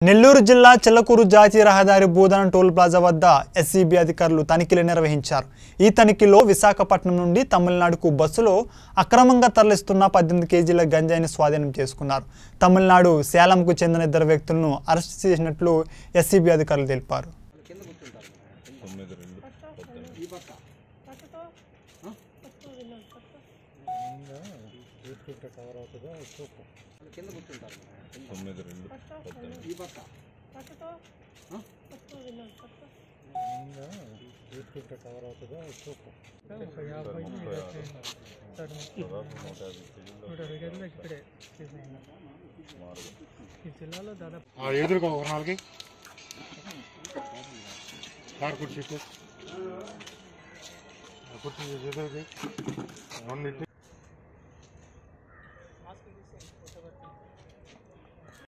నెల్లూరు జిల్లా చెల్లకూరు జాతీయ రహదారి భూదాన్ టోల్ ప్లాజా వద్ద ఎస్సీబీ అధికారులు తనిఖీలు నిర్వహించారు ఈ తనిఖీలో విశాఖపట్నం నుండి తమిళనాడుకు బస్సులో అక్రమంగా తరలిస్తున్న పద్దెనిమిది కేజీల గంజాయిని స్వాధీనం చేసుకున్నారు తమిళనాడు సేలంకు చెందిన ఇద్దరు వ్యక్తులను అరెస్ట్ చేసినట్లు ఎస్సీబీ అధికారులు తెలిపారు తొమ్మిది రెండు పద్దెనిమిది తొమ్మిది రెండు పద్దెనిమిది ముప్పై ఆరు దాదాపు నూట యాభై కేజీలు సుమారుగా ఈ జిల్లాలో దాదాపు ఆ ఎదురుగా ఒక నాలుగు కార్ కుర్చీ కుర్చీ ఎదురుగా రెండు ఇటు